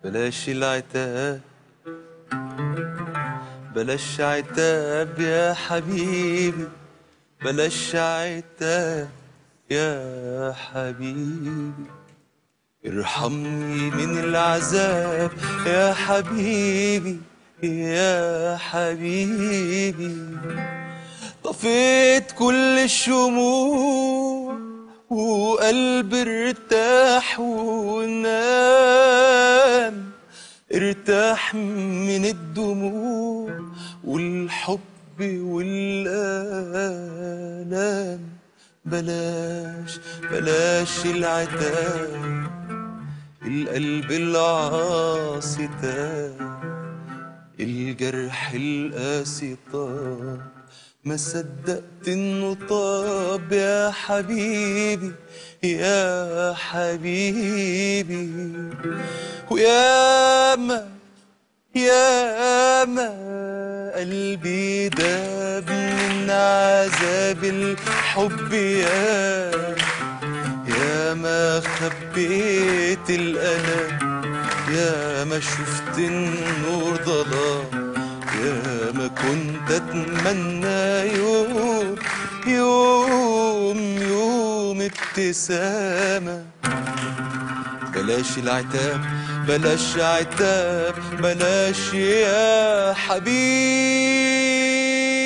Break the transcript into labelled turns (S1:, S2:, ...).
S1: بلاش العتاب بلاش عتاب يا حبيبي بلاش عتاب يا حبيبي ارحمني من العذاب يا حبيبي يا حبيبي طفيت كل الشموع وقلبي ارتاح ونام ارتاح من الدموع والحب والآلام بلاش بلاش العتاب القلب العاصي تاب الجرح القاسي طاب ما صدقت انه طاب يا حبيبي يا حبيبي وياما ياما قلبي داب من عذاب الحب يا يا ما خبيت الألم يا ما شفت النور ضلام يا ما كنت أتمنى يوم يوم يوم ابتسامة بلاش العتاب بلاش عتاب بلاش يا حبيبي